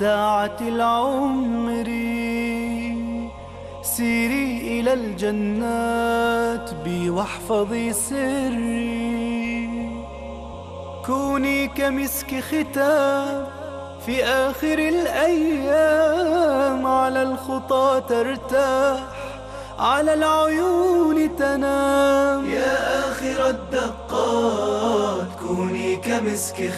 ساعة العمر سيري إلى الجنات بي واحفظي سري كوني كمسك ختام في آخر الأيام على الخطى ترتاح على العيون تنام يا آخر الدقات كوني كمسك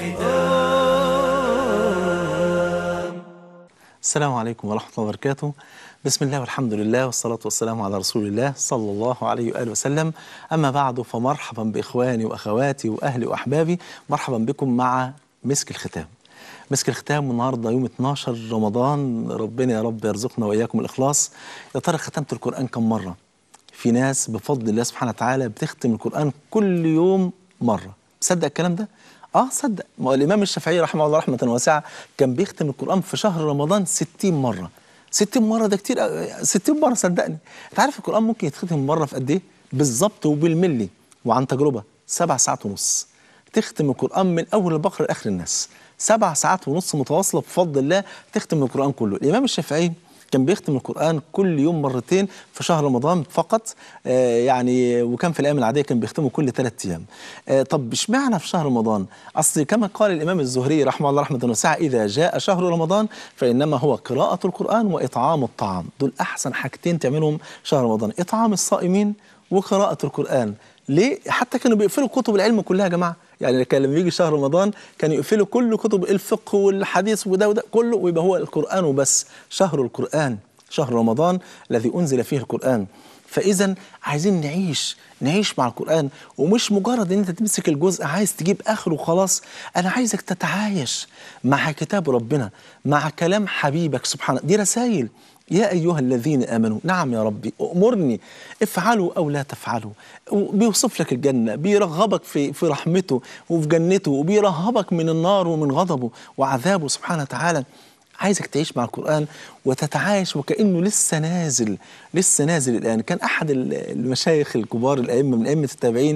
ختام السلام عليكم ورحمة الله وبركاته بسم الله والحمد لله والصلاة والسلام على رسول الله صلى الله عليه وآله وسلم أما بعد فمرحبا بإخواني وأخواتي وأهلي وأحبابي مرحبا بكم مع مسك الختام مسك الختام والنهارده يوم 12 رمضان ربنا يا رب يرزقنا وإياكم الإخلاص يا ترى ختمت القرآن كم مرة في ناس بفضل الله سبحانه وتعالى بتختم القرآن كل يوم مرة تصدق الكلام ده؟ اه صدق ما هو الامام الشافعي رحمه الله رحمه واسعه كان بيختم القران في شهر رمضان 60 مره 60 مره ده كتير أوي. 60 مره صدقني انت عارف القران ممكن يتختم مره في قد ايه بالظبط وبالملي وعن تجربه سبع ساعات ونص تختم القران من اول البقره لاخر الناس سبع ساعات ونص متواصله بفضل الله تختم القران كله الامام الشافعي كان بيختم القرآن كل يوم مرتين في شهر رمضان فقط آه يعني وكان في الأيام العادية كان بيختمه كل ثلاث أيام آه طب اشمعنى في شهر رمضان أصل كما قال الإمام الزهري رحمه الله رحمة واسعة إذا جاء شهر رمضان فإنما هو قراءة القرآن وإطعام الطعام دول أحسن حاجتين تعملهم شهر رمضان إطعام الصائمين وقراءة القرآن ليه حتى كانوا بيقفلوا كتب العلم كلها يا جماعه يعني كان لما يجي شهر رمضان كانوا يقفلوا كل كتب الفقه والحديث وده وده كله ويبقى هو القران وبس شهر القران شهر رمضان الذي انزل فيه القران فاذا عايزين نعيش نعيش مع القران ومش مجرد ان انت تمسك الجزء عايز تجيب اخره وخلاص انا عايزك تتعايش مع كتاب ربنا مع كلام حبيبك سبحانه دي رسائل يا أيها الذين آمنوا نعم يا ربي أمرني افعلوا أو لا تفعلوا بيوصف لك الجنة بيرغبك في, في رحمته وفي جنته وبيرهبك من النار ومن غضبه وعذابه سبحانه وتعالى عايزك تعيش مع القرآن وتتعايش وكأنه لسه نازل لسه نازل الآن كان أحد المشايخ الكبار الأئمة من أئمة التابعين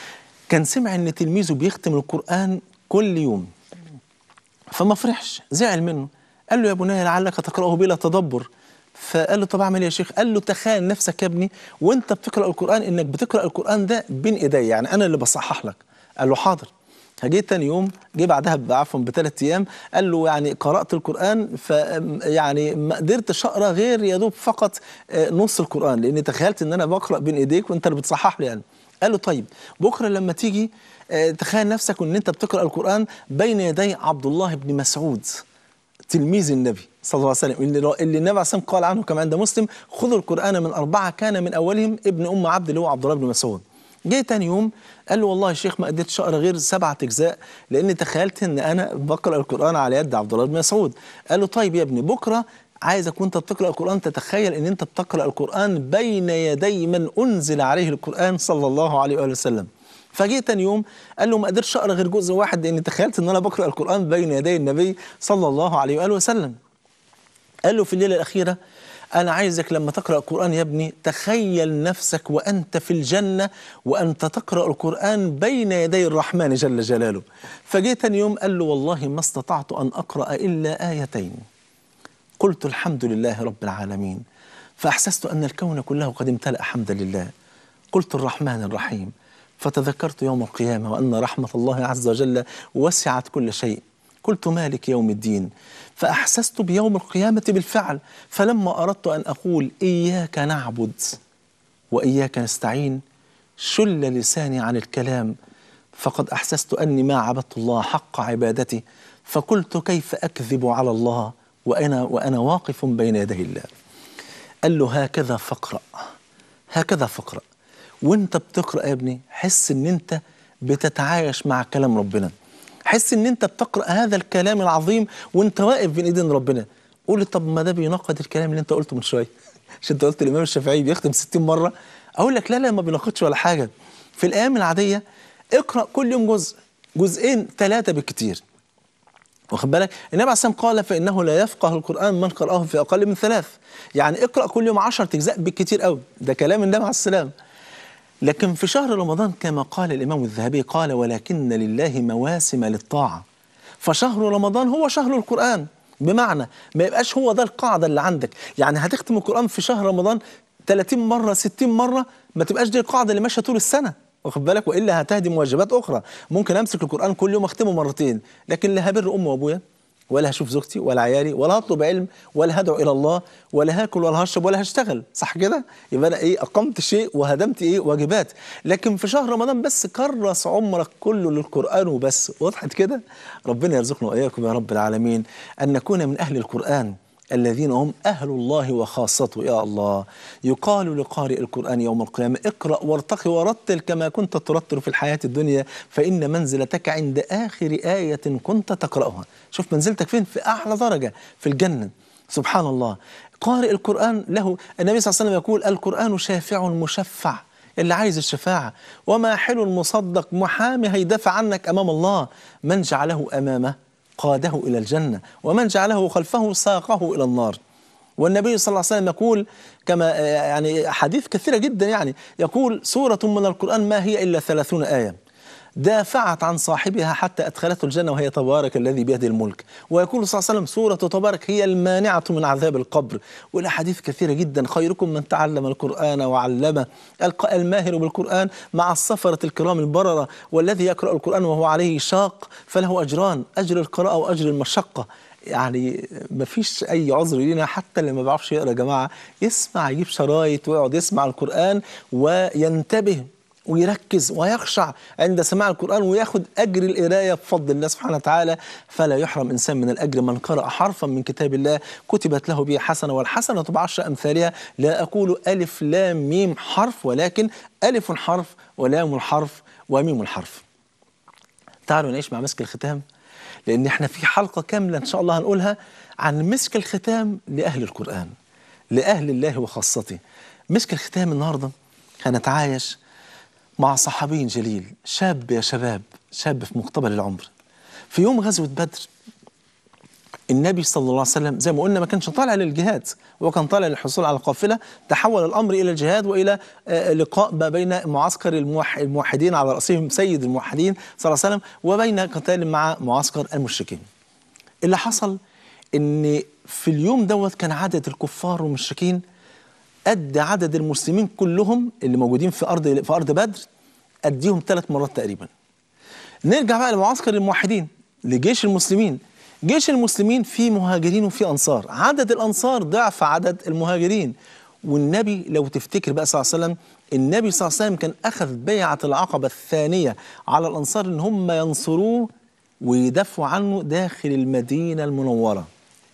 كان سمع أن تلميذه بيختم القرآن كل يوم فما فرحش زعل منه قال له يا بني لعلك تقرأه بلا تدبر فقال له طب اعمل ايه يا شيخ؟ قال له تخيل نفسك يا ابني وانت بتقرا القران انك بتقرا القران ده بين ايدي يعني انا اللي بصحح لك. قال له حاضر. فجيت تاني يوم جه بعدها عفوا بثلاث ايام قال له يعني قرات القران ف يعني ما قدرتش اقرا غير يا دوب فقط نص القران لاني تخيلت ان انا بقرا بين ايديك وانت اللي بتصحح لي يعني. قال له طيب بكره لما تيجي تخيل نفسك ان انت بتقرا القران بين يدي عبد الله بن مسعود تلميذ النبي صلى الله عليه وسلم اللي, اللي النبي عليه الصلاه قال عنه كما عند مسلم خذوا القران من اربعه كان من اولهم ابن ام عبد اللي هو عبد الله بن مسعود جه تاني يوم قال له والله يا شيخ ما قدرتش اقرا غير سبعه اجزاء لاني تخيلت ان انا بقرا القران على يد عبد الله بن مسعود قال له طيب يا ابني بكره عايزك وانت بتقرا القران تتخيل ان انت بتقرا القران بين يدي من انزل عليه القران صلى الله عليه واله وسلم فجه تاني يوم قال له ما قدرتش اقرا غير جزء واحد لاني تخيلت ان انا بقرا القران بين يدي النبي صلى الله عليه واله وسلم قال له في الليله الاخيره انا عايزك لما تقرا القران يا ابني تخيل نفسك وانت في الجنه وانت تقرا القران بين يدي الرحمن جل جلاله فجه تاني يوم قال له والله ما استطعت ان اقرا الا ايتين قلت الحمد لله رب العالمين فاحسست ان الكون كله قد امتلا حمدا لله قلت الرحمن الرحيم فتذكرت يوم القيامة وأن رحمة الله عز وجل وسعت كل شيء قلت مالك يوم الدين فأحسست بيوم القيامة بالفعل فلما أردت أن أقول إياك نعبد وإياك نستعين شل لساني عن الكلام فقد أحسست أني ما عبدت الله حق عبادتي فقلت كيف أكذب على الله وأنا وأنا واقف بين يدي الله قال له هكذا فاقرأ هكذا فاقرأ وانت بتقرا يا ابني حس ان انت بتتعايش مع كلام ربنا حس ان انت بتقرا هذا الكلام العظيم وانت واقف بين ايدين ربنا قول طب ما ده بيناقض الكلام اللي انت قلته من شويه مش انت قلت الامام الشافعي بيختم 60 مره اقول لك لا لا ما بيناقضش ولا حاجه في الايام العاديه اقرا كل يوم جزء جزئين ثلاثه بالكثير واخد بالك النبي عليه الصلاه والسلام قال فانه لا يفقه القران من قراه في اقل من ثلاث يعني اقرا كل يوم 10 اجزاء بالكثير قوي ده كلام النبي عليه السلام لكن في شهر رمضان كما قال الإمام الذهبي قال ولكن لله مواسم للطاعة فشهر رمضان هو شهر القرآن بمعنى ما يبقاش هو ده القاعده اللي عندك يعني هتختم القران في شهر رمضان 30 مره 60 مره ما تبقاش دي القاعده اللي ماشيه طول السنه واخد بالك والا هتهدم واجبات اخرى ممكن امسك القران كل يوم اختمه مرتين لكن لا هبر امي وابويا ولا هشوف زوجتي ولا عيالي ولا هطلب علم ولا هدعو الى الله ولا هاكل ولا هشرب ولا هشتغل صح كده يبقى انا ايه اقمت شيء وهدمت ايه واجبات لكن في شهر رمضان بس كرس عمرك كله للقران وبس وضحت كده ربنا يرزقنا واياكم يا رب العالمين ان نكون من اهل القران الذين هم أهل الله وخاصته يا الله يقال لقارئ القرآن يوم القيامة اقرأ وارتقي ورتل كما كنت ترتل في الحياة الدنيا فإن منزلتك عند آخر آية كنت تقرأها شوف منزلتك فين في أعلى درجة في الجنة سبحان الله قارئ القرآن له النبي صلى الله عليه وسلم يقول القرآن شافع مشفع اللي عايز الشفاعة وما حلو المصدق محامي هيدافع عنك أمام الله من جعله أمامه قاده إلى الجنة ومن جعله خلفه ساقه إلى النار والنبي صلى الله عليه وسلم يقول كما يعني حديث كثيرة جدا يعني يقول سورة من القرآن ما هي إلا ثلاثون آية دافعت عن صاحبها حتى أدخلته الجنة وهي تبارك الذي بيده الملك ويقول صلى الله عليه وسلم سورة تبارك هي المانعة من عذاب القبر والأحاديث كثيرة جدا خيركم من تعلم القرآن وعلمه الماهر بالقرآن مع السفرة الكرام البررة والذي يقرأ القرآن وهو عليه شاق فله أجران أجر القراءة وأجر المشقة يعني ما فيش اي عذر لينا حتى اللي ما بيعرفش يقرا يا جماعه يسمع يجيب شرايط ويقعد يسمع القران وينتبه ويركز ويخشع عند سماع القرآن وياخد أجر القراية بفضل الله سبحانه وتعالى فلا يحرم إنسان من الأجر من قرأ حرفا من كتاب الله كتبت له به حسنة والحسنة بعشر أمثالها لا أقول ألف لام ميم حرف ولكن ألف حرف ولام الحرف وميم الحرف تعالوا نعيش مع مسك الختام لأن احنا في حلقة كاملة إن شاء الله هنقولها عن مسك الختام لأهل القرآن لأهل الله وخاصته مسك الختام النهاردة هنتعايش مع صحابي جليل شاب يا شباب شاب في مقتبل العمر في يوم غزوة بدر النبي صلى الله عليه وسلم زي ما قلنا ما كانش طالع للجهاد هو كان طالع للحصول على القافلة تحول الأمر إلى الجهاد وإلى لقاء ما بين معسكر الموحدين على رأسهم سيد الموحدين صلى الله عليه وسلم وبين قتال مع معسكر المشركين اللي حصل ان في اليوم دوت كان عدد الكفار والمشركين قد عدد المسلمين كلهم اللي موجودين في ارض في ارض بدر اديهم ثلاث مرات تقريبا. نرجع بقى لمعسكر الموحدين لجيش المسلمين. جيش المسلمين فيه مهاجرين وفيه انصار، عدد الانصار ضعف عدد المهاجرين. والنبي لو تفتكر بقى صلى الله عليه وسلم النبي صلى الله عليه وسلم كان اخذ بيعه العقبه الثانيه على الانصار ان هم ينصروه ويدافعوا عنه داخل المدينه المنوره.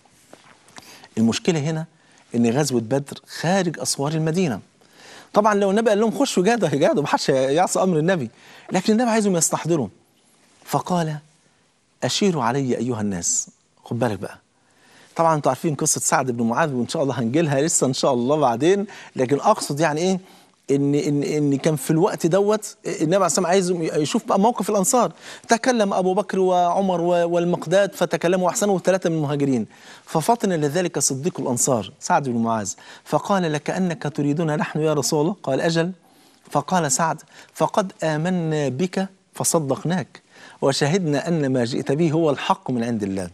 المشكله هنا ان غزوه بدر خارج اسوار المدينه طبعا لو النبي قال لهم خشوا جادوا هيجادوا محدش يعصي امر النبي لكن النبي عايزهم يستحضروا فقال اشيروا علي ايها الناس خد بالك بقى طبعا انتوا عارفين قصه سعد بن معاذ وان شاء الله هنجيلها لسه ان شاء الله بعدين لكن اقصد يعني ايه ان ان ان كان في الوقت دوت النبي عليه الصلاه عايز يشوف بقى موقف الانصار تكلم ابو بكر وعمر والمقداد فتكلموا احسنوا ثلاثه من المهاجرين ففطن لذلك صديق الانصار سعد بن معاذ فقال لكانك تريدنا نحن يا رسول الله قال اجل فقال سعد فقد امنا بك فصدقناك وشهدنا ان ما جئت به هو الحق من عند الله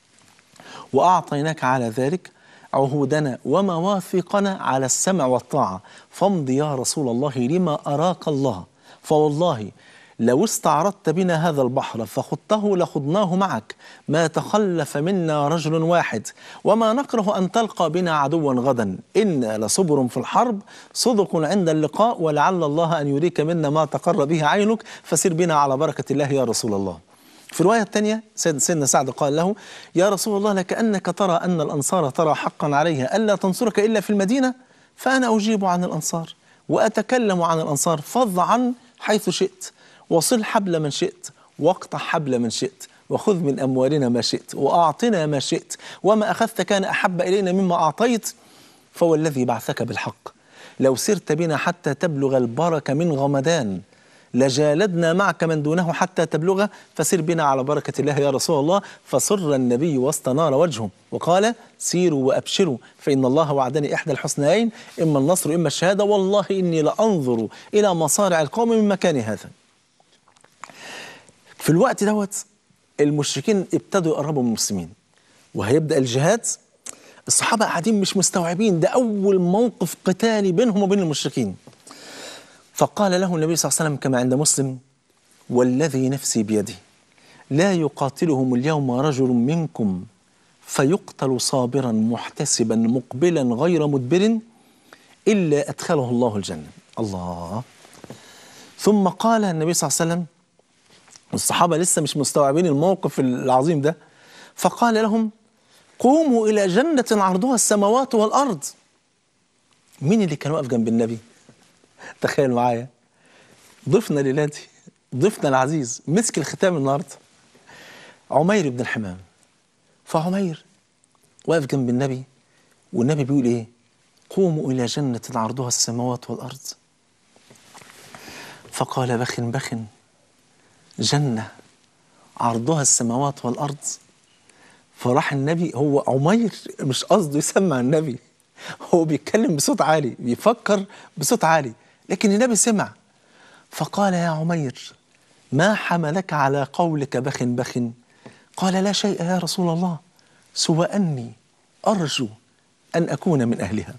واعطيناك على ذلك عهودنا ومواثيقنا على السمع والطاعة فامض يا رسول الله لما أراك الله فوالله لو استعرضت بنا هذا البحر فخضته لخضناه معك ما تخلف منا رجل واحد وما نكره أن تلقى بنا عدوا غدا إنا لصبر في الحرب صدق عند اللقاء ولعل الله أن يريك منا ما تقر به عينك فسر بنا على بركة الله يا رسول الله في الرواية الثانية سيد سيدنا سعد قال له يا رسول الله لكأنك ترى أن الأنصار ترى حقا عليها ألا تنصرك إلا في المدينة فأنا أجيب عن الأنصار وأتكلم عن الأنصار فض عن حيث شئت وصل حبل من شئت واقطع حبل من شئت وخذ من أموالنا ما شئت وأعطنا ما شئت وما أخذت كان أحب إلينا مما أعطيت فهو الذي بعثك بالحق لو سرت بنا حتى تبلغ البركة من غمدان لجالدنا معك من دونه حتى تبلغه فسر بنا على بركة الله يا رسول الله فسر النبي واستنار وجهه وقال سيروا وأبشروا فإن الله وعدني إحدى الحسنيين إما النصر إما الشهادة والله إني لأنظر إلى مصارع القوم من مكان هذا في الوقت دوت المشركين ابتدوا يقربوا من المسلمين وهيبدأ الجهاد الصحابة قاعدين مش مستوعبين ده أول موقف قتالي بينهم وبين المشركين فقال له النبي صلى الله عليه وسلم كما عند مسلم والذي نفسي بيده لا يقاتلهم اليوم رجل منكم فيقتل صابرا محتسبا مقبلا غير مدبر إلا أدخله الله الجنة الله ثم قال النبي صلى الله عليه وسلم والصحابة لسه مش مستوعبين الموقف العظيم ده فقال لهم قوموا إلى جنة عرضها السماوات والأرض مين اللي كان واقف جنب النبي تخيل معايا ضيفنا ليلاتي ضيفنا العزيز مسك الختام النهارده عمير بن الحمام فعمير واقف جنب النبي والنبي بيقول ايه قوموا إلى جنة عرضها السماوات والأرض فقال بخ بخ جنة عرضها السماوات والأرض فراح النبي هو عمير مش قصده يسمع النبي هو بيتكلم بصوت عالي بيفكر بصوت عالي لكن النبي سمع فقال يا عمير ما حملك على قولك بخ بخ قال لا شيء يا رسول الله سوى أني أرجو أن أكون من أهلها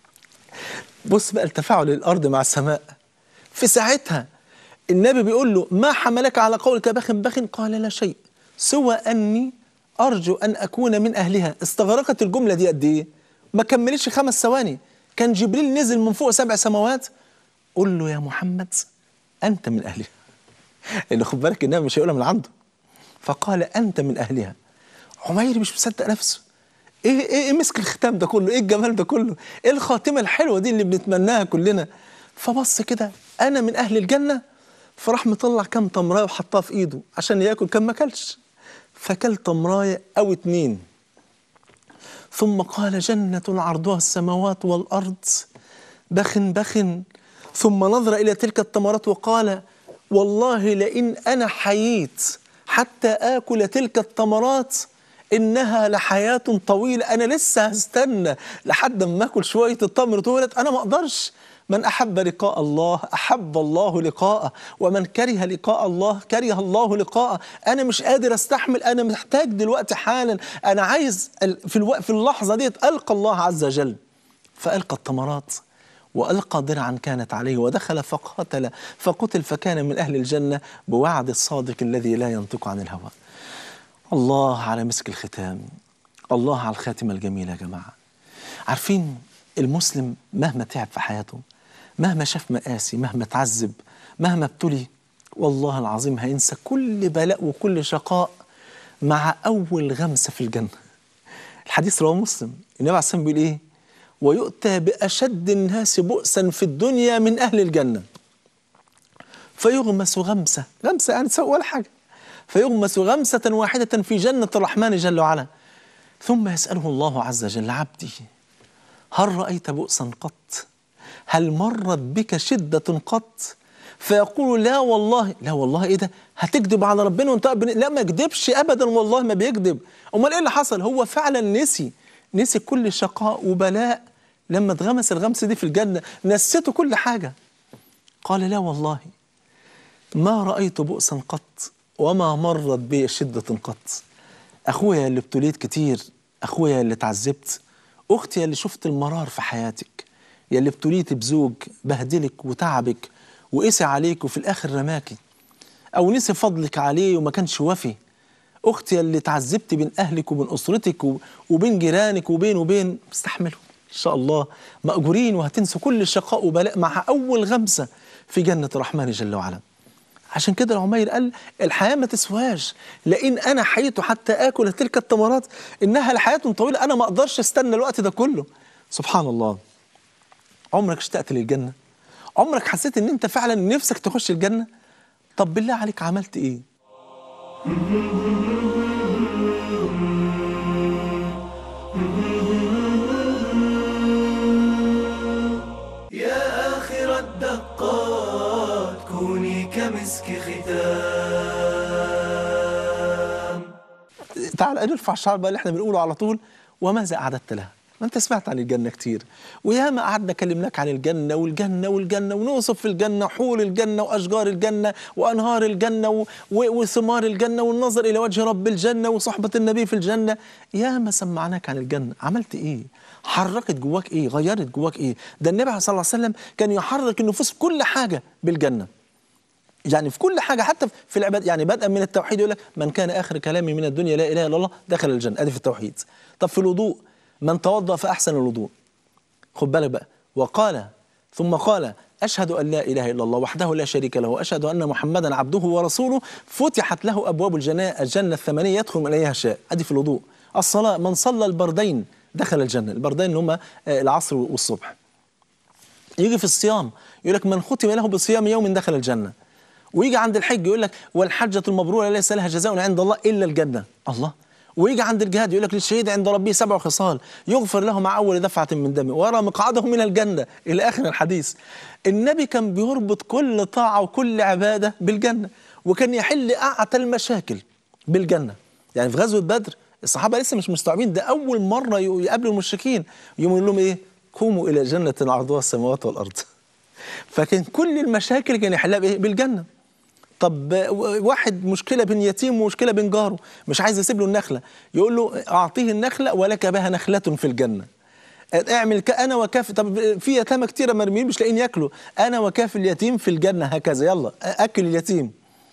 بص بقى التفاعل الأرض مع السماء في ساعتها النبي بيقول له ما حملك على قولك بخ بخ قال لا شيء سوى أني أرجو أن أكون من أهلها استغرقت الجملة دي قد إيه ما كملتش خمس ثواني كان جبريل نزل من فوق سبع سماوات قل له يا محمد أنت من أهلها لأن خد بالك النبي مش هيقولها من عنده فقال أنت من أهلها عمير مش مصدق نفسه ايه ايه ايه مسك الختام ده كله ايه الجمال ده كله ايه الخاتمه الحلوه دي اللي بنتمناها كلنا فبص كده انا من اهل الجنه فراح مطلع كام تمرايه وحطها في ايده عشان ياكل كان ما اكلش فكل تمرايه او اتنين ثم قال جنة عرضها السماوات والأرض بخ بخ ثم نظر إلى تلك التمرات وقال والله لئن أنا حييت حتى آكل تلك التمرات إنها لحياة طويلة أنا لسه هستنى لحد ما آكل شوية التمر دولت أنا ما أقدرش من أحب لقاء الله أحب الله لقاءه ومن كره لقاء الله كره الله لقاءه أنا مش قادر أستحمل أنا محتاج دلوقتي حالا أنا عايز في الوقت في اللحظة دي ألقى الله عز وجل فألقى التمرات وألقى درعا كانت عليه ودخل فقتل فقتل فكان من أهل الجنة بوعد الصادق الذي لا ينطق عن الهوى الله على مسك الختام الله على الخاتمة الجميلة يا جماعة عارفين المسلم مهما تعب في حياته مهما شاف مآسي مهما تعذب مهما ابتلي والله العظيم هينسى كل بلاء وكل شقاء مع أول غمسة في الجنة الحديث رواه مسلم النبي عليه الصلاة والسلام بيقول إيه ويؤتى بأشد الناس بؤسا في الدنيا من أهل الجنة فيغمس غمسة غمسة يعني تسوي ولا حاجة فيغمس غمسة واحدة في جنة الرحمن جل وعلا ثم يسأله الله عز وجل عبدي هل رأيت بؤسا قط هل مرت بك شدة قط فيقول لا والله لا والله ايه ده هتكذب على ربنا وانت لا ما يكذبش ابدا والله ما بيكذب امال ايه اللي حصل هو فعلا نسي نسي كل شقاء وبلاء لما اتغمس الغمسه دي في الجنه نسيته كل حاجه قال لا والله ما رايت بؤسا قط وما مرت بي شده قط اخويا اللي ابتليت كتير اخويا اللي اتعذبت اختي اللي شفت المرار في حياتك يا اللي ابتليت بزوج بهدلك وتعبك وقسي عليك وفي الاخر رماكي او نسي فضلك عليه وما كانش وفي اختي اللي تعذبت بين اهلك وبين اسرتك وبين جيرانك وبين وبين استحملوا ان شاء الله ماجورين وهتنسوا كل شقاء وبلاء مع اول غمسه في جنه الرحمن جل وعلا عشان كده العمير قال الحياة ما تسواش لئن أنا حييت حتى آكل تلك التمرات إنها لحياة طويلة أنا ما أقدرش استنى الوقت ده كله سبحان الله عمرك اشتقت للجنة عمرك حسيت إن أنت فعلا نفسك تخش الجنة طب بالله عليك عملت إيه يا آخر الدقات كوني كمسك ختام تعال نرفع الشعر بقى اللي احنا بنقوله على طول وماذا أعددت لها ما انت سمعت عن الجنه كتير وياما قعدنا كلمناك عن الجنه والجنه والجنه ونوصف في الجنه حور الجنه واشجار الجنه وانهار الجنه و... و... وثمار الجنه والنظر الى وجه رب الجنه وصحبه النبي في الجنه ياما سمعناك عن الجنه عملت ايه حركت جواك ايه غيرت جواك ايه ده النبي صلى الله عليه وسلم كان يحرك النفوس في كل حاجه بالجنه يعني في كل حاجه حتى في العباد يعني بدءا من التوحيد يقول لك من كان اخر كلامي من الدنيا لا اله الا الله دخل الجنه ادي في التوحيد طب في الوضوء من توضا فاحسن الوضوء خد بالك بقى وقال ثم قال اشهد ان لا اله الا الله وحده لا شريك له واشهد ان محمدا عبده ورسوله فتحت له ابواب الجنه الجنه الثمانيه يدخل من ايها شاء ادي في الوضوء الصلاه من صلى البردين دخل الجنه البردين اللي هم العصر والصبح يجي في الصيام يقول لك من ختم له بصيام يوم دخل الجنه ويجي عند الحج يقول لك والحجة المبرورة ليس لها جزاء عند الله إلا الجنة الله ويجي عند الجهاد يقول لك للشهيد عند ربه سبع خصال يغفر له مع أول دفعة من دمه ويرى مقعده من الجنة إلى آخر الحديث النبي كان بيربط كل طاعة وكل عبادة بالجنة وكان يحل أعتى المشاكل بالجنة يعني في غزوة بدر الصحابة لسه مش مستوعبين ده أول مرة يقابلوا المشركين يقوم يقول لهم إيه قوموا إلى جنة عرضها السماوات والأرض فكان كل المشاكل كان يحلها بإيه بالجنة طب واحد مشكله بين يتيم ومشكله بين جاره مش عايز يسيب له النخله يقول له اعطيه النخله ولك بها نخله في الجنه اعمل انا وكاف طب في يتامى كتيره مرميين مش لاقيين ياكلوا انا وكاف اليتيم في الجنه هكذا يلا اكل اليتيم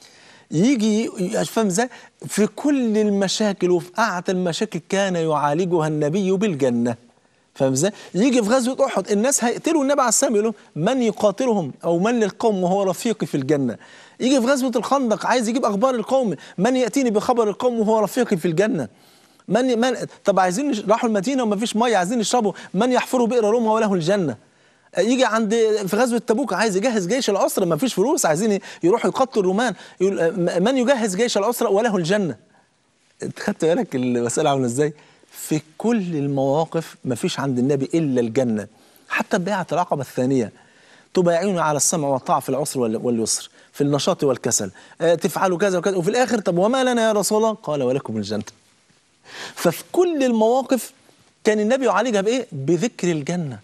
يجي فاهم ازاي في كل المشاكل وفي اعتى المشاكل كان يعالجها النبي بالجنه فاهم ازاي؟ يجي في غزوه احد الناس هيقتلوا النبي عليه السلام يقول من يقاتلهم او من للقوم وهو رفيقي في الجنه يجي في غزوه الخندق عايز يجيب اخبار القوم من ياتيني بخبر القوم وهو رفيقي في الجنه من من طب عايزين راحوا المدينه وما فيش ميه عايزين يشربوا من يحفروا بئر روما وله الجنه يجي عند في غزوه تبوك عايز يجهز جيش العسره ما فيش فلوس عايزين يروحوا يقتلوا الرومان يقول من يجهز جيش العسره وله الجنه خدت بالك المساله عامله ازاي؟ في كل المواقف ما فيش عند النبي الا الجنه حتى بيعه العقبه الثانيه تبايعون على السمع والطاعه في العسر واليسر في النشاط والكسل آه تفعلوا كذا وكذا وفي الاخر طب وما لنا يا رسول الله قال ولكم الجنه ففي كل المواقف كان النبي يعالجها بايه بذكر الجنه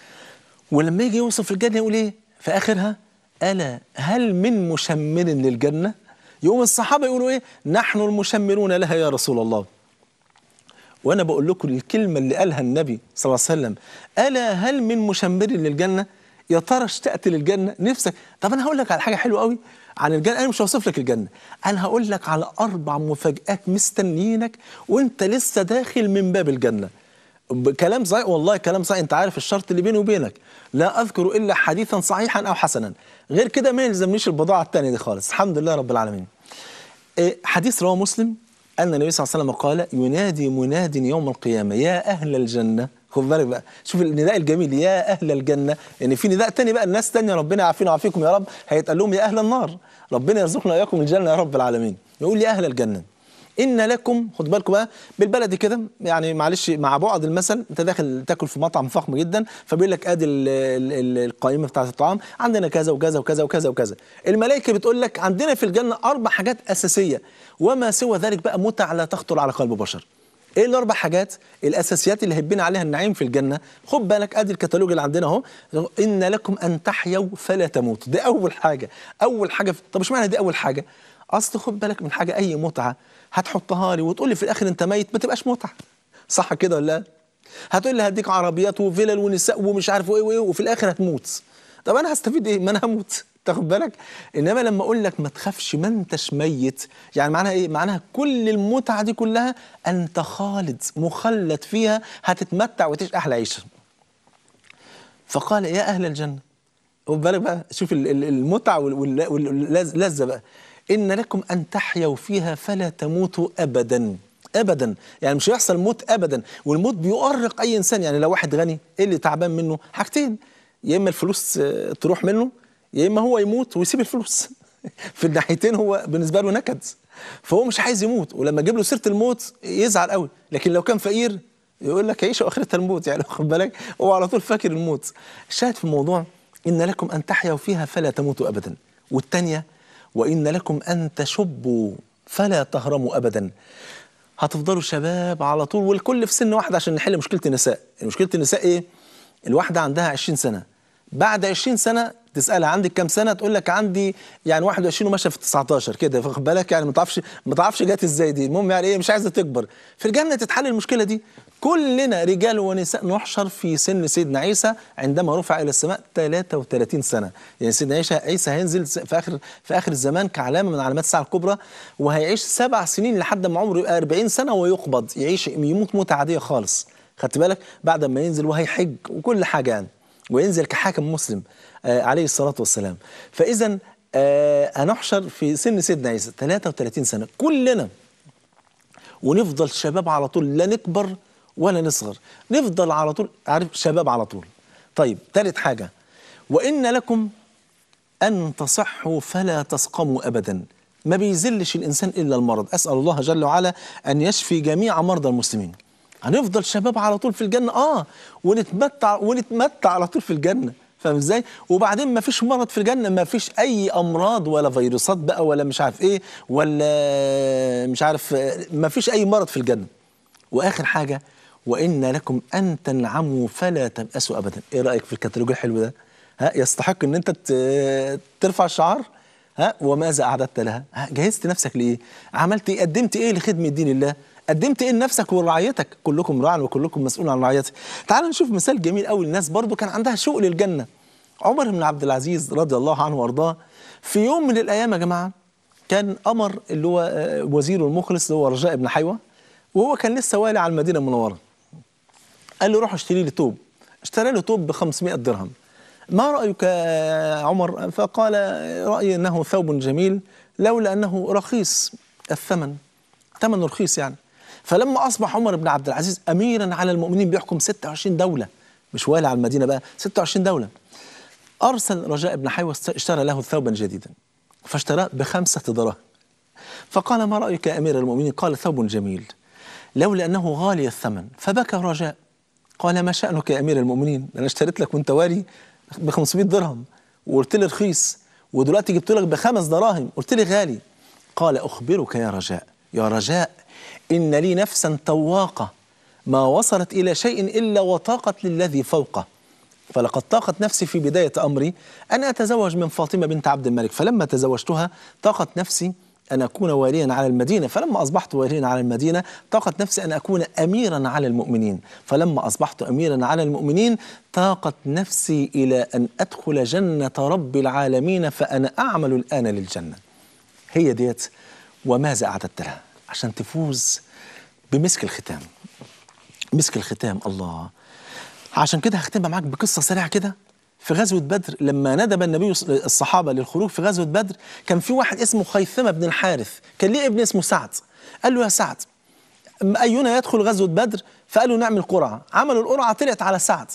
ولما يجي يوصف الجنه يقول ايه في اخرها الا هل من مشمر للجنه يقوم الصحابه يقولوا ايه نحن المشمرون لها يا رسول الله وانا بقول لكم الكلمه اللي قالها النبي صلى الله عليه وسلم الا هل من مشمر للجنه يا ترى اشتقت للجنه نفسك طب انا هقول لك على حاجه حلوه قوي عن الجنه انا مش هوصف لك الجنه انا هقول لك على اربع مفاجات مستنيينك وانت لسه داخل من باب الجنه كلام صحيح والله كلام صحيح انت عارف الشرط اللي بيني وبينك لا اذكر الا حديثا صحيحا او حسنا غير كده ما يلزمنيش البضاعه الثانيه دي خالص الحمد لله رب العالمين إيه حديث رواه مسلم أن النبي صلى الله عليه وسلم قال ينادي مناد يوم القيامة يا أهل الجنة خد بالك بقى شوف النداء الجميل يا أهل الجنة يعني في نداء تاني بقى الناس تانية ربنا يعافينا ويعافيكم يا رب هيتقال لهم يا أهل النار ربنا يرزقنا وإياكم الجنة يا رب العالمين يقول يا أهل الجنة إن لكم خد بالكم بقى بالبلدي كده يعني معلش مع بعد المثل أنت داخل تاكل في مطعم فخم جدا فبيقول لك أدي القائمة بتاعة الطعام عندنا كذا وكذا وكذا وكذا وكذا الملائكة بتقول لك عندنا في الجنة أربع حاجات أساسية وما سوى ذلك بقى متع لا تخطر على قلب بشر ايه الاربع حاجات الاساسيات اللي هبنا عليها النعيم في الجنه خد بالك ادي الكتالوج اللي عندنا اهو ان لكم ان تحيوا فلا تموتوا دي اول حاجه اول حاجه طب مش معنى دي اول حاجه اصل خد بالك من حاجه اي متعه هتحطها لي وتقول لي في الاخر انت ميت ما تبقاش متعه صح كده ولا لا هتقول لي هديك عربيات وفلل ونساء ومش عارف ايه وايه وفي الاخر هتموت طب انا هستفيد ايه ما انا هموت تاخد بالك انما لما اقول لك ما تخافش ما انتش ميت يعني معناها ايه معناها كل المتعه دي كلها انت خالد مخلد فيها هتتمتع وتعيش احلى عيشه فقال يا اهل الجنه خد بالك بقى شوف المتعه واللذه بقى ان لكم ان تحيوا فيها فلا تموتوا ابدا ابدا يعني مش هيحصل موت ابدا والموت بيؤرق اي انسان يعني لو واحد غني ايه اللي تعبان منه حاجتين يا اما الفلوس تروح منه يا اما هو يموت ويسيب الفلوس في الناحيتين هو بالنسبه له نكد فهو مش عايز يموت ولما اجيب له سيره الموت يزعل قوي لكن لو كان فقير يقول لك عيش واخرتها الموت يعني واخد بالك هو على طول فاكر الموت الشاهد في الموضوع ان لكم ان تحيوا فيها فلا تموتوا ابدا والثانيه وان لكم ان تشبوا فلا تهرموا ابدا هتفضلوا شباب على طول والكل في سن واحد عشان نحل مشكله النساء مشكله النساء ايه الواحده عندها 20 سنه بعد 20 سنه تسالها عندك كام سنه تقول لك عندي يعني 21 وماشيه في 19 كده فاخد بالك يعني ما تعرفش ما تعرفش جت ازاي دي المهم يعني ايه مش عايزه تكبر في الجنه تتحل المشكله دي كلنا رجال ونساء نحشر في سن سيدنا عيسى عندما رفع الى السماء 33 سنه يعني سيدنا عيسى عيسى هينزل في اخر في اخر الزمان كعلامه من علامات الساعه الكبرى وهيعيش سبع سنين لحد ما عمره يبقى 40 سنه ويقبض يعيش يموت موته عاديه خالص خدت بالك بعد ما ينزل وهيحج وكل حاجه يعني وينزل كحاكم مسلم آه عليه الصلاه والسلام فاذا آه هنحشر في سن سيدنا عيسى 33 سنه كلنا ونفضل شباب على طول لا نكبر ولا نصغر نفضل على طول عارف شباب على طول طيب ثالث حاجة وإن لكم أن تصحوا فلا تسقموا أبدا ما بيزلش الإنسان إلا المرض أسأل الله جل وعلا أن يشفي جميع مرضى المسلمين هنفضل شباب على طول في الجنة آه ونتمتع ونتمتع على طول في الجنة فاهم ازاي؟ وبعدين ما فيش مرض في الجنه ما فيش اي امراض ولا فيروسات بقى ولا مش عارف ايه ولا مش عارف ما فيش اي مرض في الجنه. واخر حاجه وان لكم ان تنعموا فلا تبأسوا ابدا، ايه رايك في الكتالوج الحلو ده؟ ها يستحق ان انت ت- ترفع الشعار؟ ها وماذا اعددت لها؟ ها جهزت نفسك لايه؟ عملت ايه؟ قدمت ايه لخدمه دين الله؟ قدمت ايه لنفسك ورعايتك؟ كلكم راع وكلكم مسؤول عن رعايته. تعالوا نشوف مثال جميل قوي للناس برضو كان عندها شوق للجنه. عمر بن عبد العزيز رضي الله عنه وارضاه في يوم من الايام يا جماعه كان امر اللي هو آه، وزيره المخلص اللي هو رجاء بن حيوه وهو كان لسه والي على المدينه المنوره. قال له روح اشتري لي توب اشترى له توب ب 500 درهم ما رايك يا عمر فقال رايي انه ثوب جميل لولا انه رخيص الثمن ثمنه رخيص يعني فلما اصبح عمر بن عبد العزيز اميرا على المؤمنين بيحكم 26 دوله مش والي على المدينه بقى 26 دوله ارسل رجاء بن حيوه اشترى له ثوبا جديدا فاشتراه بخمسه دراهم فقال ما رايك يا امير المؤمنين قال ثوب جميل لولا انه غالي الثمن فبكى رجاء قال ما شأنك يا أمير المؤمنين أنا اشتريت لك وأنت والي ب 500 درهم وقلت لي رخيص ودلوقتي جبت لك بخمس دراهم قلت لي غالي قال أخبرك يا رجاء يا رجاء إن لي نفسا تواقة ما وصلت إلى شيء إلا وطاقت للذي فوقه فلقد طاقت نفسي في بداية أمري أن أتزوج من فاطمة بنت عبد الملك فلما تزوجتها طاقت نفسي أن أكون واليا على المدينة فلما أصبحت واليا على المدينة طاقت نفسي أن أكون أميرا على المؤمنين فلما أصبحت أميرا على المؤمنين طاقت نفسي إلى أن أدخل جنة رب العالمين فأنا أعمل الآن للجنة هي ديت وماذا أعددت لها عشان تفوز بمسك الختام مسك الختام الله عشان كده هختمها معاك بقصه سريعه كده في غزوه بدر لما ندب النبي الصحابه للخروج في غزوه بدر كان في واحد اسمه خيثمه بن الحارث كان ليه ابن اسمه سعد قال له يا سعد اينا يدخل غزوه بدر فقالوا نعمل قرعه عملوا القرعه طلعت على سعد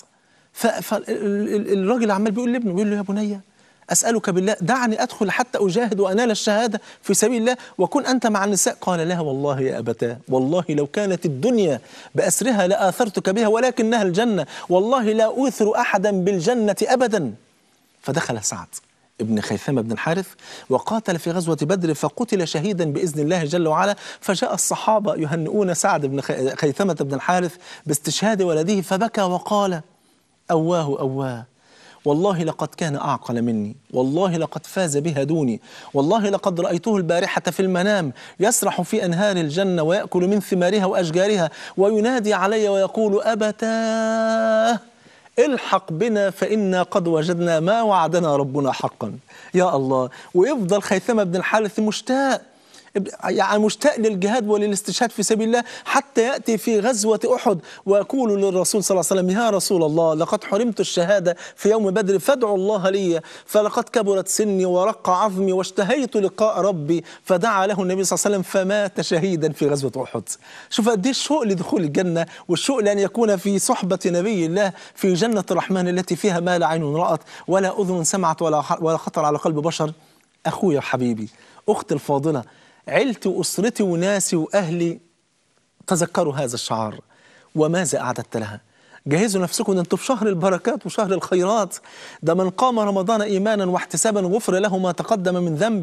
فالراجل عمال بيقول لابنه بيقول له يا بني أسألك بالله دعني أدخل حتى أجاهد وأنال الشهادة في سبيل الله وكن أنت مع النساء قال لا والله يا أبتاه والله لو كانت الدنيا بأسرها لآثرتك بها ولكنها الجنة والله لا أوثر أحدا بالجنة أبدا فدخل سعد ابن خيثمة بن الحارث وقاتل في غزوة بدر فقتل شهيدا بإذن الله جل وعلا فجاء الصحابة يهنئون سعد بن خي- خيثمة بن الحارث باستشهاد ولده فبكى وقال أواه أواه والله لقد كان أعقل مني والله لقد فاز بها دوني والله لقد رأيته البارحة في المنام يسرح في أنهار الجنة ويأكل من ثمارها وأشجارها وينادي علي ويقول أبتاه الحق بنا فإنا قد وجدنا ما وعدنا ربنا حقا يا الله ويفضل خيثمة بن الحارث مشتاق يعني مشتاق للجهاد وللاستشهاد في سبيل الله حتى يأتي في غزوة أحد ويقول للرسول صلى الله عليه وسلم يا رسول الله لقد حرمت الشهادة في يوم بدر فادعوا الله لي فلقد كبرت سني ورق عظمي واشتهيت لقاء ربي فدعا له النبي صلى الله عليه وسلم فمات شهيدا في غزوة أحد شوف قد ايه الشوق لدخول الجنة والشوق لأن يكون في صحبة نبي الله في جنة الرحمن التي فيها ما لا عين رأت ولا أذن سمعت ولا ولا خطر على قلب بشر أخويا وحبيبي أختي الفاضلة عيلتي وأسرتي وناسي وأهلي تذكروا هذا الشعار وماذا أعددت لها جهزوا نفسكم ده انتوا في شهر البركات وشهر الخيرات ده من قام رمضان إيمانا واحتسابا غفر له ما تقدم من ذنبه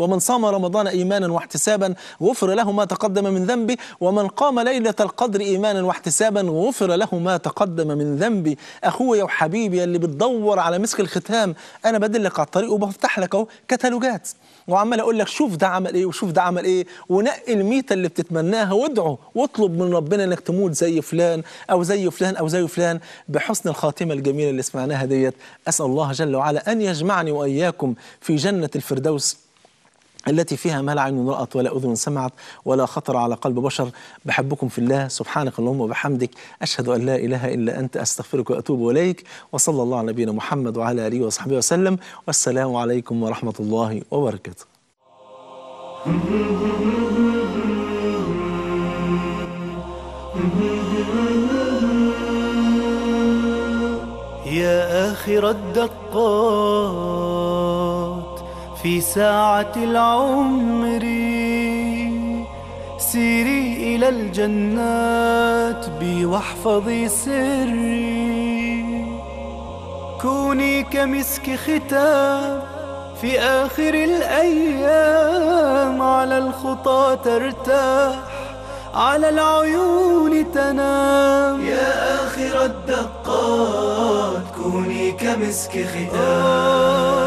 ومن صام رمضان إيمانا واحتسابا غفر له ما تقدم من ذنبه ومن قام ليلة القدر إيمانا واحتسابا غفر له ما تقدم من ذنبي أخويا وحبيبي اللي بتدور على مسك الختام أنا بدلك على الطريق وبفتح لك أهو كتالوجات وعمال اقول لك شوف ده عمل ايه وشوف ده عمل ايه ونقي الميته اللي بتتمناها وادعو واطلب من ربنا انك تموت زي فلان او زي فلان او زي فلان بحسن الخاتمه الجميله اللي سمعناها ديت اسال الله جل وعلا ان يجمعني واياكم في جنه الفردوس التي فيها ما لا عين رأت ولا أذن سمعت ولا خطر على قلب بشر بحبكم في الله سبحانك اللهم وبحمدك أشهد أن لا إله إلا أنت أستغفرك وأتوب إليك وصلى الله على نبينا محمد وعلى آله وصحبه وسلم والسلام عليكم ورحمة الله وبركاته يا آخر الدقات في ساعة العمر سيري إلى الجنات بي واحفظي سري كوني كمسك ختام في آخر الأيام على الخطى ترتاح على العيون تنام يا آخر الدقات كوني كمسك ختام